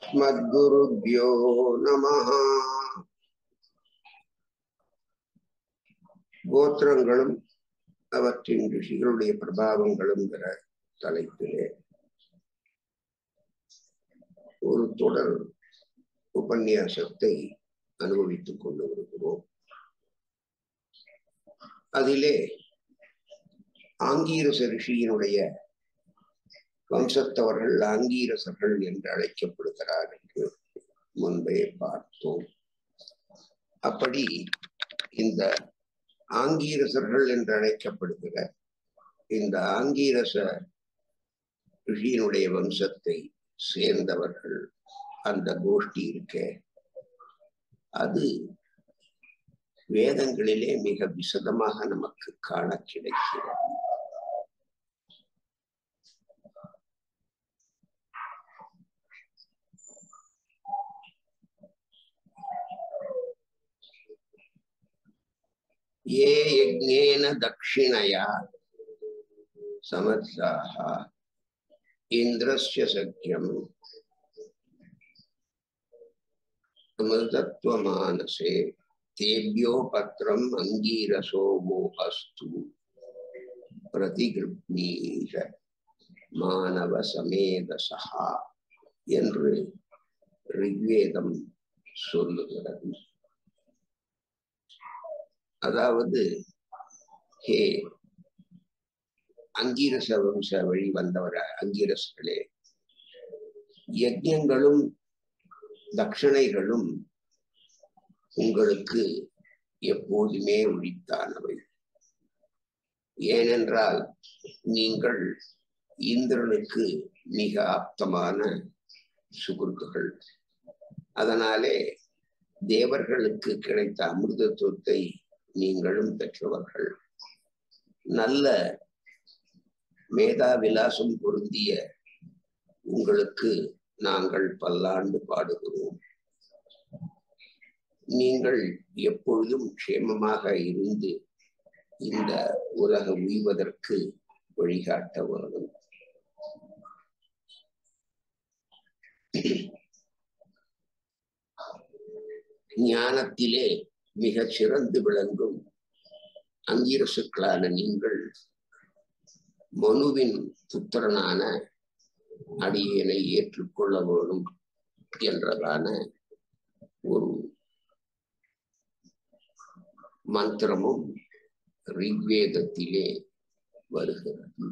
अस्मद्गुरुभ्यो नमः கோத்திரங்களும் அவற்றின் ரிஷிகளுடைய பிரபாவங்களும் தலைப்பிலே ஒரு தொடர் உபன்யாசத்தை அனுபவித்துக் கொண்டு வருகிறோம் அதிலே ஆங்கீரச ரிஷியினுடைய வம்சத்தவர்கள் ஆங்கீரசர்கள் என்று அழைக்கப்படுகிறார் என்று முன்பே பார்த்தோம் அப்படி இந்த ஆங்கீரசர்கள் என்று அழைக்கப்படுகிற இந்த ஆங்கீரச ரிஷியினுடைய வம்சத்தை சேர்ந்தவர்கள் அந்த கோஷ்டி இருக்க அது வேதங்களிலே மிக விசதமாக நமக்கு காண கிடைக்கிறது ये यज्ञेन दक्षिणया समर्थाः इन्द्रस्य सख्यम् अमृतत्वमानसे तेभ्यो पत्रम् अङ्गीरसो मोहस्तु प्रतिगृह्णीष மாணவ சமேதசா என்று ரிக்வேதம் சொல்லுகிறது அதாவது ஹே அங்கீரச வம்ச வழி வந்தவர அங்கீரசர்களே யஜ்யங்களும் தட்சணைகளும் உங்களுக்கு எப்போதுமே உரித்தானவை ஏனென்றால் நீங்கள் இந்திரனுக்கு மிக ஆப்தமான சுகுர்த்துகள் அதனாலே தேவர்களுக்கு கிடைத்த அமிர்தத்துவத்தை நீங்களும் பெற்றவர்கள் நல்ல மேதா விலாசம் பொருந்திய உங்களுக்கு நாங்கள் பல்லாண்டு பாடுகிறோம் நீங்கள் எப்பொழுதும் க்ஷேமமாக இருந்து இந்த உலக உய்வதற்கு வழிகாட்ட வேண்டும் ஞானத்திலே மிகச் சிறந்து விளங்கும் அங்கீரசுக்களான நீங்கள் மனுவின் புத்திரனான அடியனை ஏற்றுக்கொள்ள வேணும் என்றதான ஒரு மந்திரமும் ரிக்வேதத்திலே வருகிறது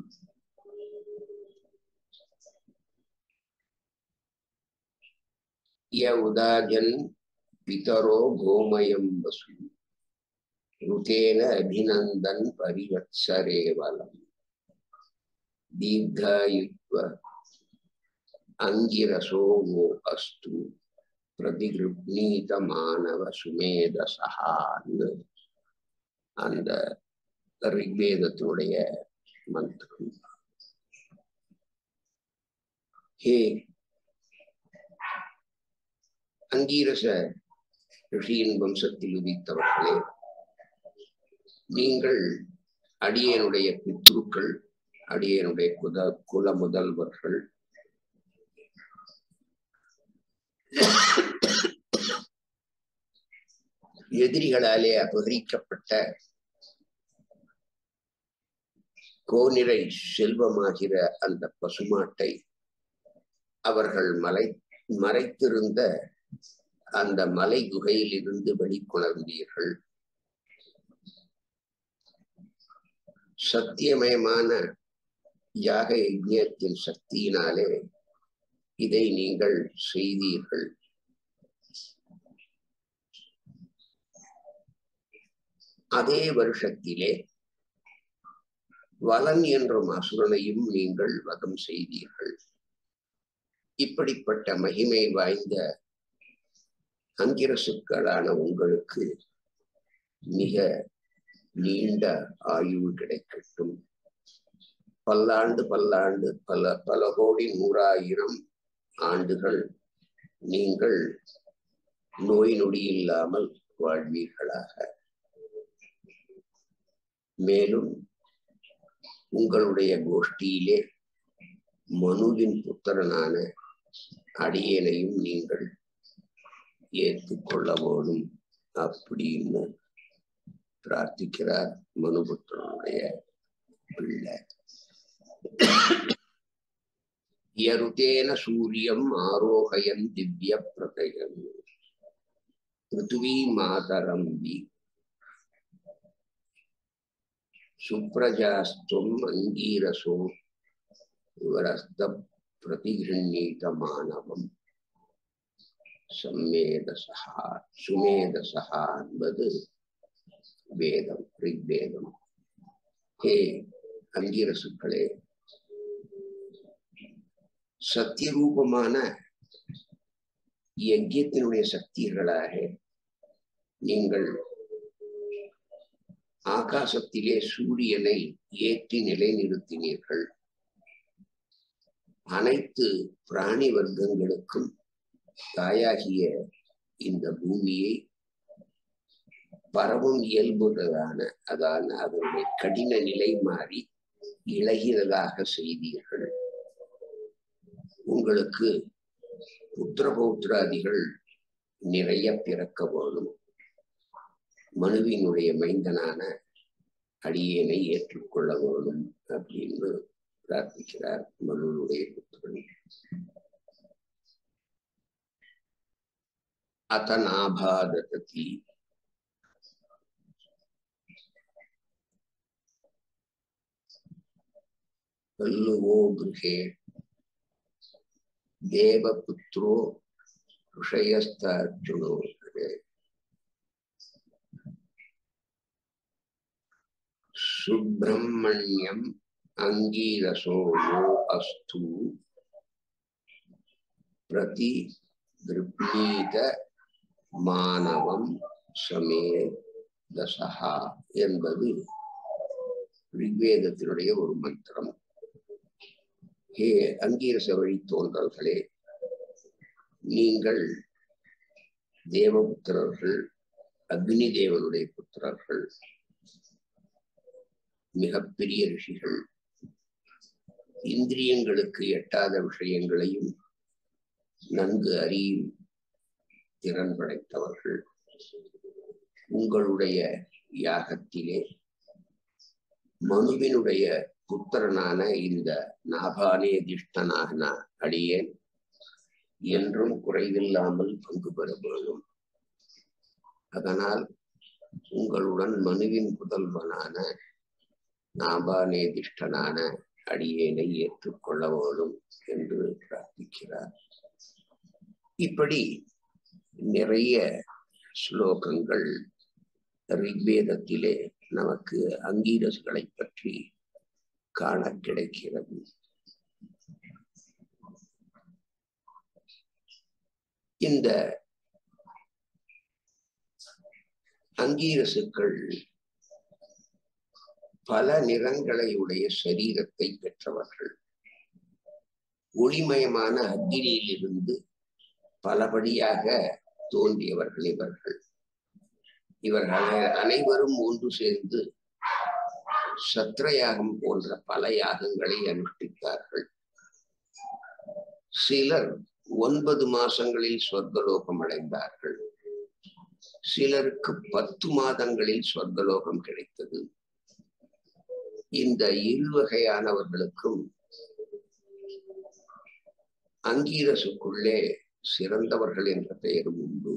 ய உதாஜன் பிதரோ கோமயம் வசு ருதேன அபிநந்தன் பரிவத்சரேவலம் தீர்காயுத்வ அங்கிரசோ வோ அஸ்து பிரதிகிருப்னீத மாணவ சுமேதசகான்னு அந்த ரிக்வேதத்தினுடைய மந்திரம் ஹே அங்கீரச ரிஷியின் வம்சத்தில் உதித்தவர்களே நீங்கள் அடியனுடைய பித்ருக்கள் அடியனுடைய குத குல முதல்வர்கள் எதிரிகளாலே அபகரிக்கப்பட்ட கோனிரை செல்வமாகிற அந்த பசுமாட்டை அவர்கள் மலை மறைத்திருந்த அந்த மலை குகையில் இருந்து வெளிக்கொணர்ந்தீர்கள் சத்தியமயமான யாக யஜ்யத்தின் சக்தியினாலே இதை நீங்கள் செய்தீர்கள் அதே வருஷத்திலே வலன் என்றும் அசுரனையும் நீங்கள் வதம் செய்தீர்கள் இப்படிப்பட்ட மகிமை வாய்ந்த அங்கிரசுக்களான உங்களுக்கு மிக நீண்ட ஆயுள் கிடைக்கட்டும் பல்லாண்டு பல்லாண்டு பல பல கோடி நூறாயிரம் ஆண்டுகள் நீங்கள் நோய் நொடி இல்லாமல் வாழ்வீர்களாக மேலும் உங்களுடைய கோஷ்டியிலே மனுவின் புத்திரனான அடியேனையும் நீங்கள் ஏற்றுக்கொள்ள வேணும் அப்படின்னு பிரார்த்திக்கிறார் மனுபுத்திரனுடைய பிள்ளை யருதேன சூரியம் ஆரோகயன் திவ்ய பிரதயன் பிருத்திவி மாதரம்பி சுப்ரஜாஸ்துவம் அங்கீரசோ விவரஸ்த பிரதிகிருணீத மாணவம் சம்மேதசா சுமேதசா என்பது வேதம் ரிக்வேதம் ஹே அங்கீரசுக்களே சத்தியரூபமான யஜ்யத்தினுடைய சக்திகளாக நீங்கள் ஆகாசத்திலே சூரியனை ஏற்றி நிலைநிறுத்தினீர்கள் அனைத்து பிராணி வர்க்கங்களுக்கும் தாயாகிய இந்த பூமியை பரவும் இயல்புறதான அதான அதனுடைய கடின நிலை மாறி இழகிறதாக செய்தீர்கள் உங்களுக்கு புத்திர பௌத்திராதிகள் நிறைய பிறக்க வேணும் மனுவினுடைய மைந்தனான அடியேனை ஏற்றுக்கொள்ள வேணும் அப்படின்னு பிரார்த்திக்கிறார் மனுனுடைய புத்திரன் அத்தநாபாததி பல்லுவோ கிருஹே தேவபுத்ரோ ಋಷಯಸ್ಥಾರ್ಜುನೋ சுப்பிரமணியம் அங்கீரசோ யோ அஸ்து பிரதி கிருப்னீத மானவம் சமே தசஹா என்பது ரிக்வேதத்தினுடைய ஒரு மந்திரம் ஹே அங்கீரச வழி தோன்றல்களே நீங்கள் தேவபுத்திரர்கள் அக்னி தேவனுடைய புத்திரர்கள் மிகப்பெரிய ரிஷிகள் இந்திரியங்களுக்கு எட்டாத விஷயங்களையும் நன்கு அறியும் திறன் படைத்தவர்கள் உங்களுடைய யாகத்திலே மனுவினுடைய புத்திரனான இந்த நாபானே திஷ்டனாக அடியேன் என்றும் குறைவில்லாமல் பங்கு பெற வேண்டும் அதனால் உங்களுடன் மனுவின் புதல்வனான நாபானேதிஷ்டனான அடியேனை ஏற்றுக்கொள்ள வேண்டும் என்று பிரார்த்திக்கிறார் இப்படி நிறைய ஸ்லோகங்கள் ரிக்வேதத்திலே நமக்கு அங்கீரசுகளை பற்றி காண கிடைக்கிறது இந்த அங்கீரசுக்கள் பல நிறங்களை உடைய சரீரத்தை பெற்றவர்கள் ஒளிமயமான அக்னியிலிருந்து பலபடியாக தோன்றியவர்கள் இவர்கள் இவர்கள் அனைவரும் ஒன்று சேர்ந்து சத்திரயாகம் போன்ற பல யாகங்களை அனுஷ்டித்தார்கள் சிலர் ஒன்பது மாசங்களில் சொர்க்கலோகம் அடைந்தார்கள் சிலருக்கு பத்து மாதங்களில் சொர்க்கலோகம் கிடைத்தது இந்த இரு வகையானவர்களுக்கும் அங்கீரசுக்குள்ளே சிறந்தவர்கள் என்ற பெயரும் உண்டு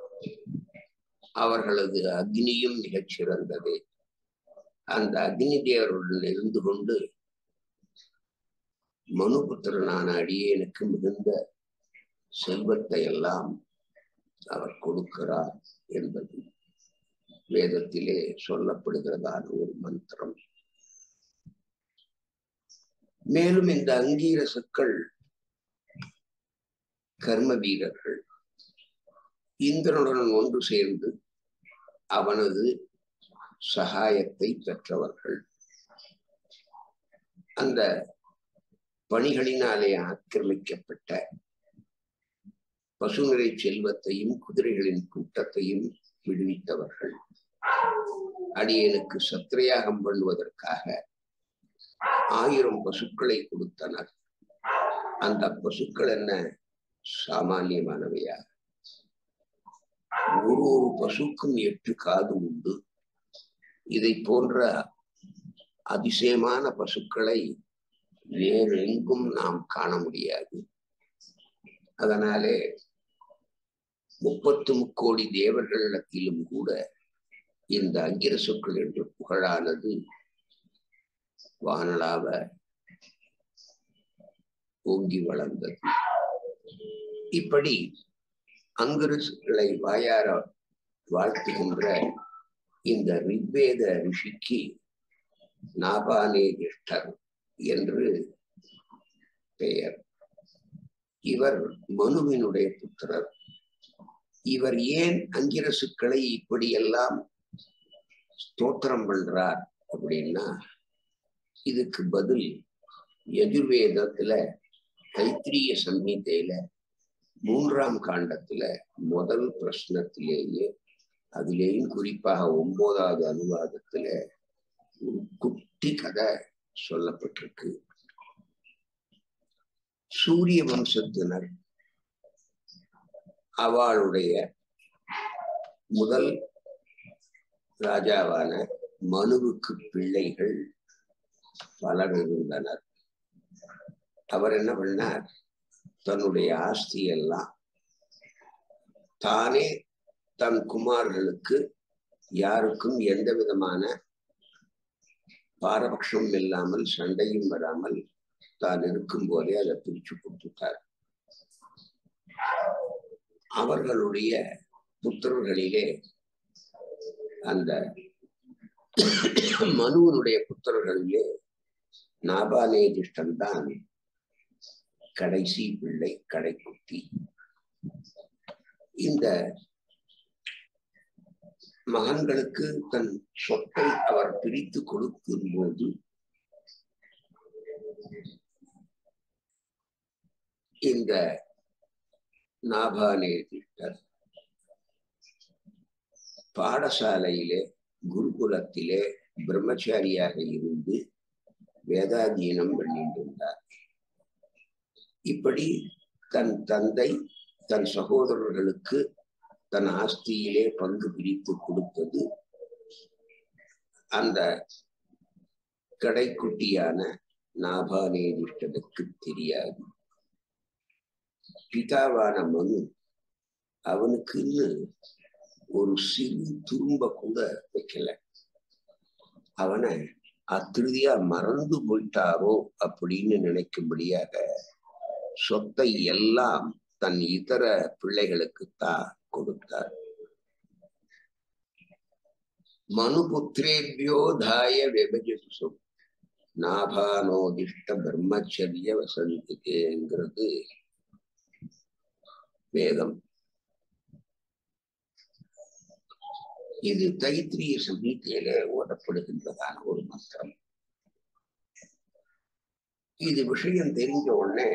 அவர்களது அக்னியும் மிகச் சிறந்ததே அந்த அக்னி தேவருடன் இருந்து கொண்டு மனுபுத்திரனான அடியேனுக்கு மிகுந்த செல்வத்தை எல்லாம் அவர் கொடுக்கிறார் என்பது வேதத்திலே சொல்லப்படுகிறதான ஒரு மந்திரம் மேலும் இந்த அங்கீரசுக்கள் கர்ம வீரர்கள் இந்திரனுடன் ஒன்று சேர்ந்து அவனது சகாயத்தை பெற்றவர்கள் அந்த பணிகளினாலே ஆக்கிரமிக்கப்பட்ட பசுநிறை செல்வத்தையும் குதிரைகளின் கூட்டத்தையும் விடுவித்தவர்கள் அடியனுக்கு சத்திரையாகம் பண்ணுவதற்காக ஆயிரம் பசுக்களை கொடுத்தனர் அந்த பசுக்கள் என்ன சாமானியமானவையா ஒரு ஒரு பசுக்கும் எட்டு காது உண்டு இதை போன்ற அதிசயமான பசுக்களை வேறு எங்கும் நாம் காண முடியாது அதனாலே முப்பத்து முக்கோடி தேவர்களிடத்திலும் கூட இந்த அங்கிரசுக்கள் என்ற புகழானது வானலாவ ஓங்கி வளர்ந்தது இப்படி அங்கிரசுகளை வாயார வாழ்த்துகின்ற இந்த ரிக்வேத ரிஷிக்கு நாபானேகிஷ்டர் என்று பெயர் இவர் மனுவினுடைய புத்திரர் இவர் ஏன் அங்கிரசுக்களை இப்படியெல்லாம் ஸ்தோத்திரம் பண்றார் அப்படின்னா இதுக்கு பதில் எதிர்வேதத்துல தைத்திரிய சம்ஹிதையில மூன்றாம் காண்டத்துல முதல் பிரश्னத்திலேயே அதிலேயும் குறிப்பாக ஒன்பதாவது அனுவாதத்துல ஒரு குட்டி கதை சொல்லப்பட்டிருக்கு சூரிய வம்சத்தினர் அவளுடைய முதல் ராஜாவான மனுவுக்கு பிள்ளைகள் பலர் இருந்தனர் அவர் என்ன பண்ணார் தன்னுடைய ஆஸ்தி எல்லாம் தானே தன் குமார்களுக்கு யாருக்கும் எந்த விதமான பாரபட்சம் இல்லாமல் சண்டையும் வராமல் தான் இருக்கும் போதே அதை பிரிச்சு கொடுத்துட்டார் அவர்களுடைய புத்திரர்களிலே அந்த மனுவனுடைய புத்திரர்களிலே நாபாலேதிஷ்டன் தான் கடைசி பிள்ளை கடைக்குட்டி இந்த மகன்களுக்கு தன் சொத்தை அவர் பிரித்து கொடுக்கும் போது இந்த நாபானேதிஷ்டர் பாடசாலையிலே குருகுலத்திலே பிரம்மச்சாரியாக இருந்து வேதாதீனம் பண்ணிட்டு இருந்தார் இப்படி தன் தந்தை தன் சகோதரர்களுக்கு தன் ஆஸ்தியிலே பங்கு பிரித்து கொடுத்தது அந்த கடைக்குட்டியான நாபானேதிஷ்டனுக்கு தெரியாது பிதாவான மனு அவனுக்குன்னு ஒரு சிறு துரும்ப கூட வைக்கல அவனை அத்திருதியா மறந்து போயிட்டாரோ அப்படின்னு நினைக்கும்படியாக சொத்தை எல்லாம் தன் இதர பிள்ளைகளுக்குத்தான் கொடுத்தார் மனுபுத்திரேபியோ தாய விபஜசு நாபானோதிஷ்ட பிரம்மச்சரிய வசந்திகேங்கிறது வேதம் இது தைத்திரிய சமீத்தையில ஓடப்படுகின்றதான ஒரு மந்திரம் இது விஷயம் தெரிஞ்ச உடனே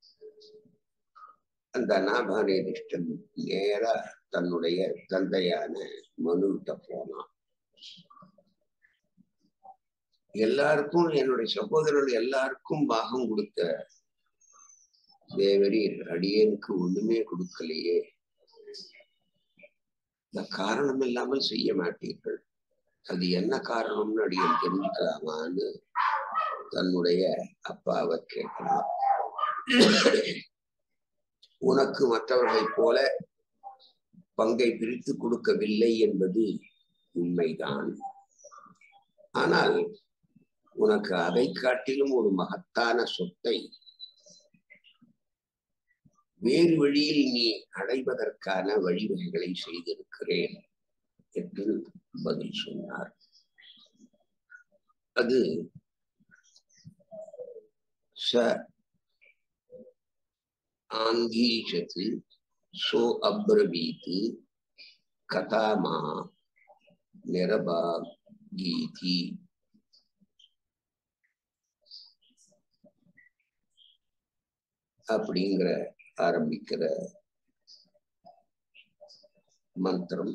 அந்த நாபானேதிஷ்டன் நேரா தன்னுடைய தந்தையான மனுவிட்ட போனான் எல்லாருக்கும் என்னுடைய சகோதரர்கள் எல்லாருக்கும் பாகம் கொடுத்த தேவரீர் அடியேனுக்கு ஒண்ணுமே கொடுக்கலையே இந்த காரணம் இல்லாமல் செய்ய மாட்டீர்கள் அது என்ன காரணம்னு அடியன் தெரிஞ்சுக்கலாமான்னு தன்னுடைய அப்பாவை கேட்கலாம் உனக்கு மற்றவர்களைப் போல பங்கை பிரித்து கொடுக்கவில்லை என்பது உண்மைதான் ஆனால் உனக்கு அதை காட்டிலும் ஒரு மகத்தான சொத்தை வேறு வழியில் நீ அடைவதற்கான வழிவகைகளை செய்திருக்கிறேன் என்று பதில் சொன்னார் அது ச ஆங்கீஷத்து சோ அப்ரவீத்து கதாமா நிரபாகீதி அப்படிங்கிற ஆரம்பிக்கிற மந்திரம்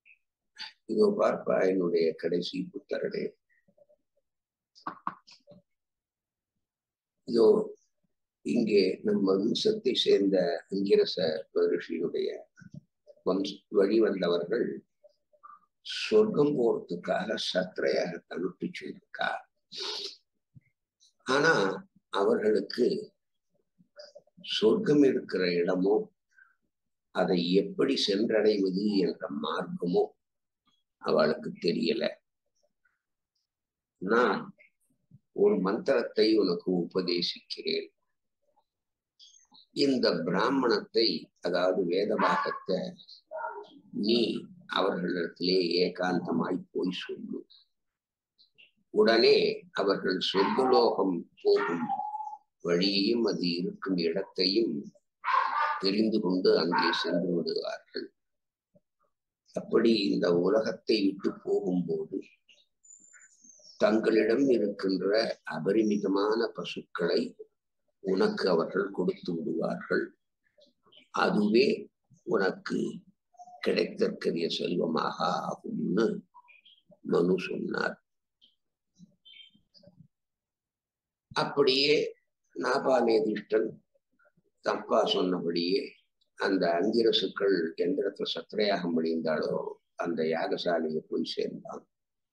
இதோ பார்ப்பா என்னுடைய கடைசி புத்தரடே இதோ இங்கே நம்ம வம்சத்தை சேர்ந்த அங்கிரச ரிஷியுடைய வம்ச வழி வந்தவர்கள் சொர்க்கம் போறதுக்காக சத்திரையாக அனுப்பி சென்றிருக்கார் ஆனா அவர்களுக்கு சொர்க்கம் இருக்கிற இடமோ அதை எப்படி சென்றடைவது என்ற மார்க்கமோ அவளுக்கு தெரியல நான் ஒரு மந்திரத்தை உனக்கு உபதேசிக்கிறேன் இந்த பிராமணத்தை அதாவது வேதபாகத்தை நீ அவர்களிடத்திலே ஏகாந்தமாய் போய் சொல்லு உடனே அவர்கள் சொர்க்கலோகம் போகும் வழியையும் அது இருக்கும் இடத்தையும் தெரிந்து கொண்டு அங்கே சென்று விடுவார்கள் அப்படி இந்த உலகத்தை விட்டு போகும்போது தங்களிடம் இருக்கின்ற அபரிமிதமான பசுக்களை உனக்கு அவர்கள் கொடுத்து விடுவார்கள் அதுவே உனக்கு கிடைத்தற்கரிய செல்வமாக ஆகும்னு மனு சொன்னார் அப்படியே நாபாநேதிஷ்டன் தப்பா சொன்னபடியே அந்த அங்கிரசுக்கள் எந்திரத்தை சத்திரையாக முடிந்தாலோ அந்த யாகசாலையை போய் சேர்ந்தான்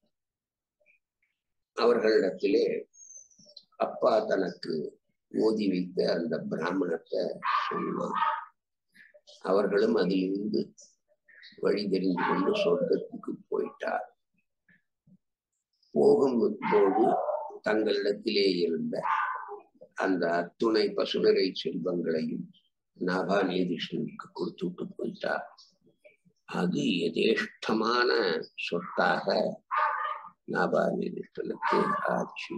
அவர்களிடத்திலே அப்பா தனக்கு ஓதி வைத்த அந்த பிராமணத்தை சொன்னான் அவர்களும் அதிலிருந்து வழி தெரிந்து கொண்டு சொர்க்கத்துக்கு போயிட்டார் போகும்போது தங்களிடத்திலே இருந்த அந்த அத்துணை பசுநரை செல்வங்களையும் நாபாநேதிஷனுக்கு கொடுத்துட்டு போயிட்டார் அது எதேஷ்டமான சொத்தாக நாபாநேதிஷனுக்கு ஆட்சி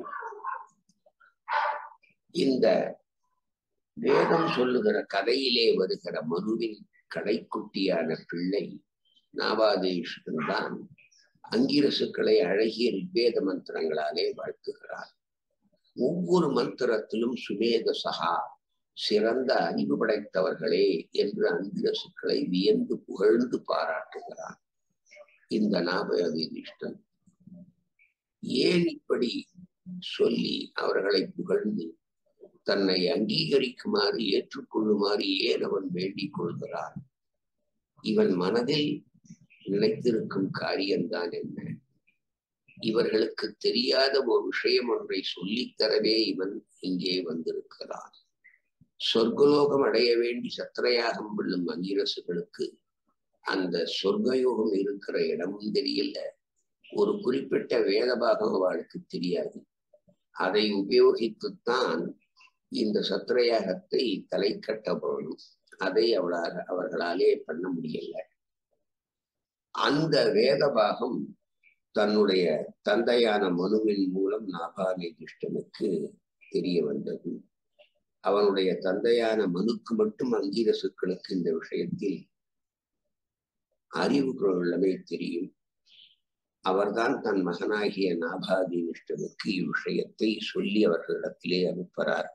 இந்த வேதம் சொல்லுகிற கதையிலே வருகிற மனுவின் கடைக்குட்டியான பிள்ளை நாபாதேஷன் தான் அங்கிரசுக்களை அழகிய ரிக்வேத மந்திரங்களாலே வாழ்த்துகிறார் ஒவ்வொரு மந்திரத்திலும் சுமேத சகா சிறந்த அறிவு படைத்தவர்களே என்று அங்கிரசுக்களை வியந்து புகழ்ந்து பாராட்டுகிறார் இந்த நாபயதிஷ்டன் ஏன் இப்படி சொல்லி அவர்களை புகழ்ந்து தன்னை அங்கீகரிக்குமாறு ஏற்றுக்கொள்ளுமாறு ஏன் அவன் வேண்டிக் கொள்கிறான் இவன் மனதில் நினைத்திருக்கும் காரியம்தான் என்ன இவர்களுக்கு தெரியாத ஒரு விஷயம் ஒன்றை சொல்லித்தரவே இவன் இங்கே வந்திருக்கிறான் சொர்க்கலோகம் அடைய வேண்டி சத்திரயாகம் விழும் அங்கிரசுகளுக்கு அந்த சொர்க்கயோகம் இருக்கிற இடமும் தெரியல ஒரு குறிப்பிட்ட வேதபாகம் அவளுக்கு தெரியாது அதை உபயோகித்துத்தான் இந்த சத்திரயாகத்தை தலை கட்ட போகணும் அதை அவளால் அவர்களாலே பண்ண முடியல அந்த வேதபாகம் தன்னுடைய தந்தையான மனுவின் மூலம் நாபாநிதிஷ்டனுக்கு தெரிய வந்தது அவனுடைய தந்தையான மனுக்கு மட்டும் அங்கீரசுக்களுக்கு இந்த விஷயத்தில் அறிவு உள்ளமே தெரியும் அவர்தான் தன் மகனாகிய நாபாதினிஷ்டனுக்கு இவ்விஷயத்தை சொல்லி அவர்களிடத்திலே அனுப்புகிறார்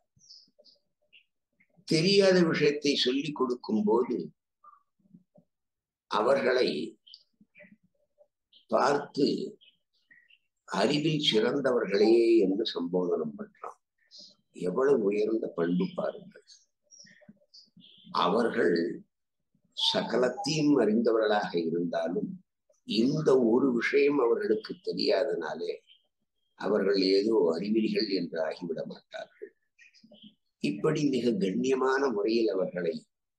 தெரியாத விஷயத்தை சொல்லிக் கொடுக்கும் போது அவர்களை பார்த்து அறிவில் சிறந்தவர்களே என்று சம்போதனம் பண்றான் எவ்வளவு உயர்ந்த பண்பு பாருங்கள் அவர்கள் சகலத்தையும் அறிந்தவர்களாக இருந்தாலும் இந்த ஒரு விஷயம் அவர்களுக்கு தெரியாதனாலே அவர்கள் ஏதோ அறிவிலிகள் என்று ஆகிவிட மாட்டார்கள் இப்படி மிக கண்ணியமான முறையில் அவர்களை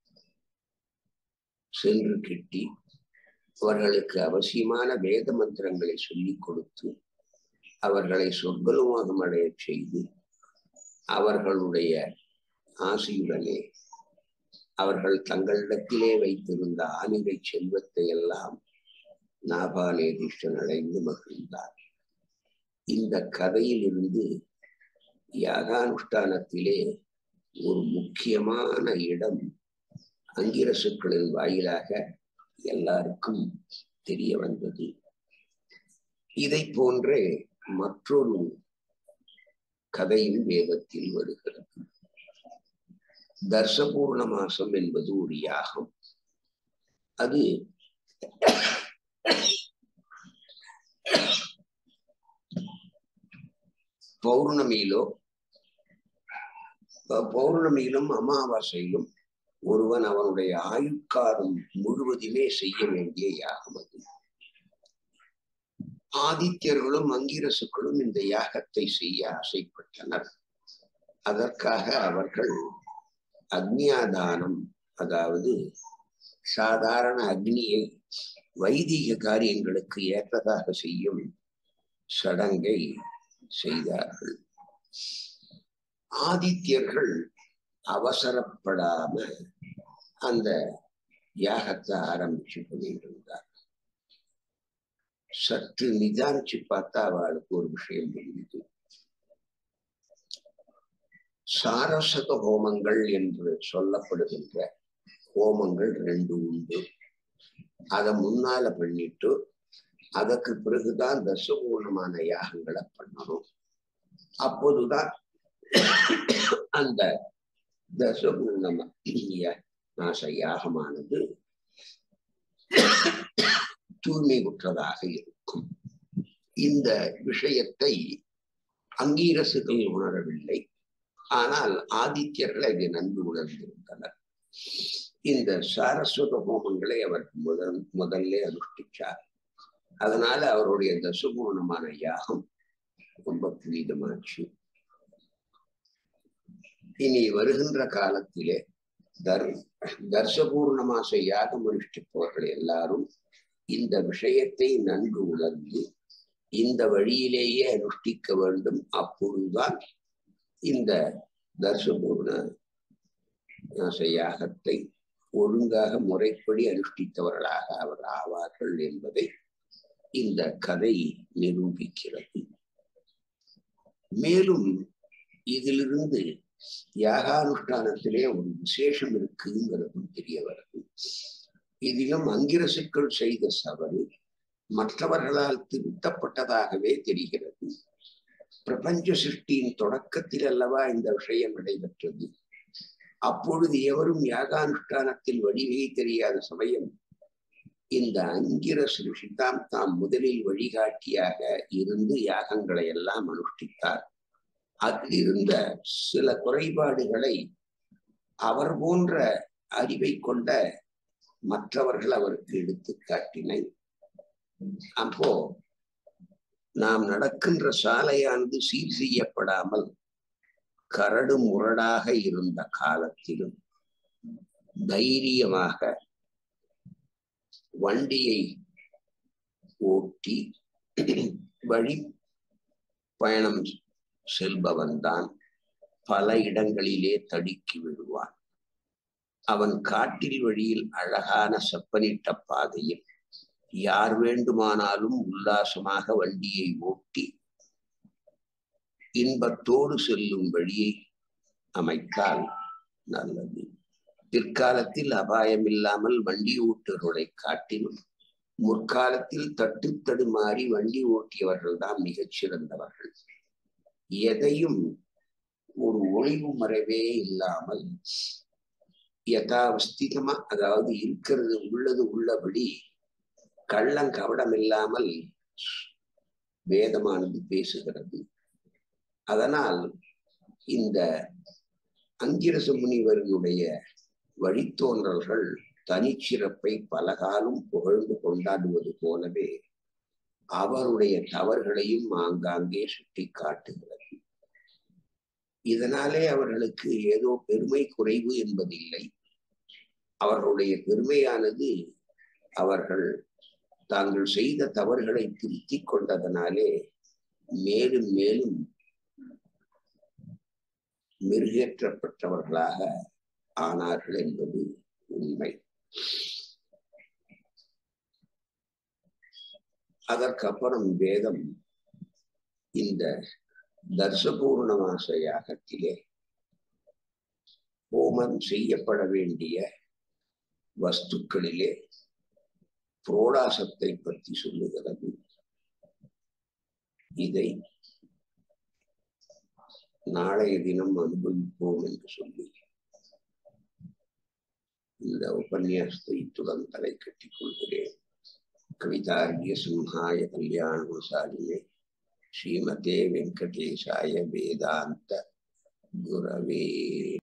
சென்று கிட்டி அவர்களுக்கு அவசியமான வேத மந்திரங்களை சொல்லிக் கொடுத்து அவர்களை சொர்க்கலோகம் அடைய செய்து அவர்களுடைய ஆசையுடனே அவர்கள் தங்களிடத்திலே வைத்திருந்த ஆணிகை செல்வத்தை எல்லாம் நாபாலேதிஷ்டன் அடைந்து மகிழ்ந்தார் இந்த கதையில் இருந்து யாகானுஷ்டானத்திலே ஒரு முக்கியமான இடம் அங்கிரசுக்களின் வாயிலாக எல்லாருக்கும் தெரிய வந்தது இதை போன்றே மற்றொரு கதையும் வேதத்தில் வருகிறது தர்சபூர்ண மாசம் என்பது ஒரு யாகம் அது பௌர்ணமியிலோ பௌர்ணமியிலும் அமாவாசையிலும் ஒருவன் அவனுடைய ஆயுட்காலம் முழுவதுமே செய்ய வேண்டிய யாகம் அது ஆதித்யர்களும் அங்கிரசுக்களும் இந்த யாகத்தை செய்ய ஆசைப்பட்டனர் அதற்காக அவர்கள் அக்னியாதானம் அதாவது சாதாரண அக்னியை வைதிக காரியங்களுக்கு ஏற்றதாக செய்யும் சடங்கை செய்தார்கள் ஆதித்யர்கள் அவசரப்படாம அந்த யாகத்தை ஆரம்பிச்சு பண்ணியிருந்தார் சற்று நிதானிச்சு பார்த்தா அவளுக்கு ஒரு விஷயம் புரியுது சாரசத ஹோமங்கள் என்று சொல்லப்படுகின்ற ஹோமங்கள் ரெண்டு உண்டு அதை முன்னால பண்ணிட்டு அதற்கு பிறகுதான் தசபூர்ணமான யாகங்களை பண்ணணும் அப்போதுதான் அந்த தசபூர்ணம நாச யாகமானது தூய்மை உற்றதாக இருக்கும் இந்த விஷயத்தை அங்கீரசுகள் உணரவில்லை ஆனால் ஆதித்யர்கள் அதை நன்கு உணர்ந்திருந்தனர் இந்த சாரஸ்வத ஹோமங்களை அவர் முதல் முதல்ல அனுஷ்டிச்சார் அதனால அவருடைய தசுபூர்ணமான யாகம் ரொம்ப புனிதமாச்சு இனி வருகின்ற காலத்திலே தர் தர்சபூர்ண மாச யாகம் அனுஷ்டிப்பவர்கள் எல்லாரும் இந்த விஷயத்தை நன்கு உணர்ந்து இந்த வழியிலேயே அனுஷ்டிக்க வேண்டும் அப்பொழுதுதான் இந்த தர்சபூர்ண மாச யாகத்தை ஒழுங்காக முறைப்படி அனுஷ்டித்தவர்களாக அவர் ஆவார்கள் என்பதை இந்த கதை நிரூபிக்கிறது மேலும் இதிலிருந்து யாகானுஷ்டானத்திலே ஒரு விசேஷம் இருக்குங்கிறதும் தெரிய வருது இதிலும் அங்கிரசுக்கள் செய்த சவறு மற்றவர்களால் திருத்தப்பட்டதாகவே தெரிகிறது பிரபஞ்ச சிருஷ்டியின் தொடக்கத்தில் அல்லவா இந்த விஷயம் நடைபெற்றது அப்பொழுது எவரும் யாகானுஷ்டானத்தில் வழிவகை தெரியாத சமயம் இந்த அங்கிரஸ் ரிஷிதாம் தாம் முதலில் வழிகாட்டியாக இருந்து யாகங்களை எல்லாம் அனுஷ்டித்தார் அதில் இருந்த சில குறைபாடுகளை அவர் போன்ற அறிவை கொண்ட மற்றவர்கள் அவருக்கு எடுத்து காட்டினை அப்போ நாம் நடக்கின்ற சாலையானது சீர் செய்யப்படாமல் கரடு முரடாக இருந்த காலத்திலும் தைரியமாக வண்டியை ஓட்டி வழி பயணம் செல்பவன் தான் பல இடங்களிலே தடுக்கி விடுவான் அவன் காட்டில் வழியில் அழகான செப்பனிட்ட பாதையில் யார் வேண்டுமானாலும் உல்லாசமாக வண்டியை ஓட்டி இன்பத்தோடு செல்லும் வழியை அமைத்தால் நல்லது பிற்காலத்தில் அபாயம் இல்லாமல் வண்டி ஓட்டுகளை காட்டிலும் முற்காலத்தில் தட்டு தடுமாறி வண்டி ஓட்டியவர்கள் தான் மிகச் சிறந்தவர்கள் எதையும் ஒரு ஒளிவு மறைவே இல்லாமல் யதாவஸ்திதமா அதாவது இருக்கிறது உள்ளது உள்ளபடி கள்ளம் கவடம் இல்லாமல் வேதமானது பேசுகிறது அதனால் இந்த அங்கிரச முனிவர்களுடைய வழித்தோன்றல்கள் தனிச்சிறப்பை பலகாலம் புகழ்ந்து கொண்டாடுவது போலவே அவருடைய தவறுகளையும் ஆங்காங்கே சுட்டி காட்டுகிறது இதனாலே அவர்களுக்கு ஏதோ பெருமை குறைவு என்பதில்லை அவர்களுடைய பெருமையானது அவர்கள் தாங்கள் செய்த தவறுகளை திருத்திக் கொண்டதனாலே மேலும் மேலும் மெருகேற்றப்பட்டவர்களாக ஆனார்கள் என்பது உண்மை அதற்கப்புறம் வேதம் இந்த தர்சபூர்ண மாச யாகத்திலே ஹோமம் செய்யப்பட வேண்டிய வஸ்துக்களிலே புரோடாசத்தை பற்றி சொல்லுகிறது இதை நாளைய தினம் அனுபவிப்போம் என்று சொல்லி இந்த உபன்யாசத்தை இத்துடன் தலை கட்டிக் கொள்கிறேன் கவிதார்கிய சிம்ஹாய கல்யாண சாலினே ஸ்ரீமதே வெங்கடேசாய வேதாந்த குரவே